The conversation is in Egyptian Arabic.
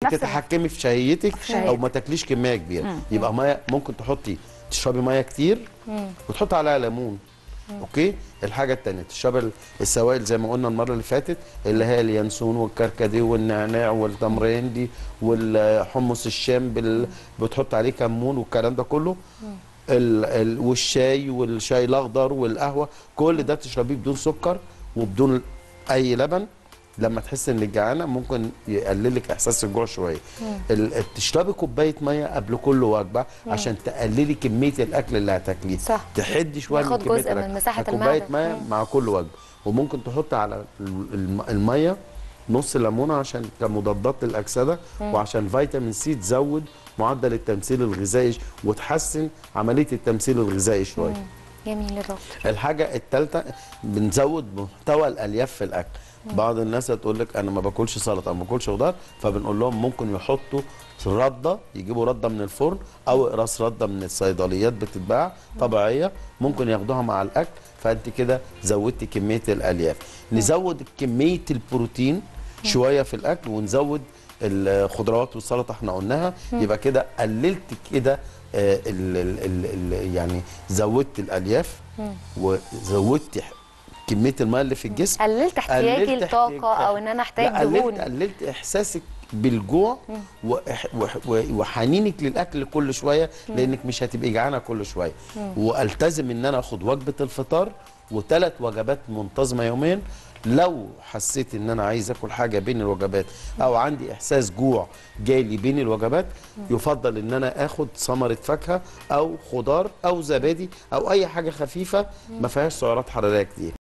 نفس تتحكمي في شهيتك شهيتك. او ما تاكليش كميه كبيره يبقى ميه ممكن تحطي تشربي ميه كتير وتحطي عليها ليمون اوكي الحاجه الثانيه تشربي ال- السوائل زي ما قلنا المره اللي فاتت اللي هي اليانسون والكركديه والنعناع والتمرندي والحمص الشام بال... بتحط عليه كمون والكلام ده كله ال... ال... والشاي والشاي الاخضر والقهوه كل ده تشربيه بدون سكر وبدون اي لبن لما تحس انك جعانه ممكن يقلل لك احساس الجوع شويه ال- تشربي كوبايه ميه قبل كل وجبه عشان تقللي كميه الاكل اللي هتاكليه صح. تحدي شويه ياخد كمية جزء من الأكل. مساحة كوبايه المعدة. ميه مع كل وجبه وممكن تحط على الم- الميه نص ليمونه عشان كمضادات للاكسده وعشان فيتامين سي تزود معدل التمثيل الغذائي وتحسن عمليه التمثيل الغذائي شويه جميل يا دكتور الحاجه الثالثه بنزود محتوى الالياف في الاكل بعض الناس هتقول لك انا ما باكلش سلطه ما باكلش خضار فبنقول لهم ممكن يحطوا رده يجيبوا رده من الفرن او اقراص رده من الصيدليات بتتباع طبيعيه ممكن ياخدوها مع الاكل فانت كده زودتي كميه الالياف نزود كميه البروتين شويه في الاكل ونزود الخضروات والسلطه احنا قلناها يبقى كده قللت كده آه، ال ال ال ال يعني زودت الالياف وزودت ح- كميه الماء اللي في الجسم قللت احتياجي قللت لطاقه احتياج- او ان انا احتاج لا، قللت دهون قللت احساسك بالجوع وإح- وح- و- وحنينك للاكل كل شويه لانك مش هتبقي جعانه كل شويه والتزم ان انا اخد وجبه الفطار وثلاث وجبات منتظمه يوميا لو حسيت ان انا عايز اكل حاجه بين الوجبات او عندي احساس جوع جالي بين الوجبات يفضل ان انا اخد ثمره فاكهه او خضار او زبادي او اي حاجه خفيفه ما فيهاش سعرات حراريه كتير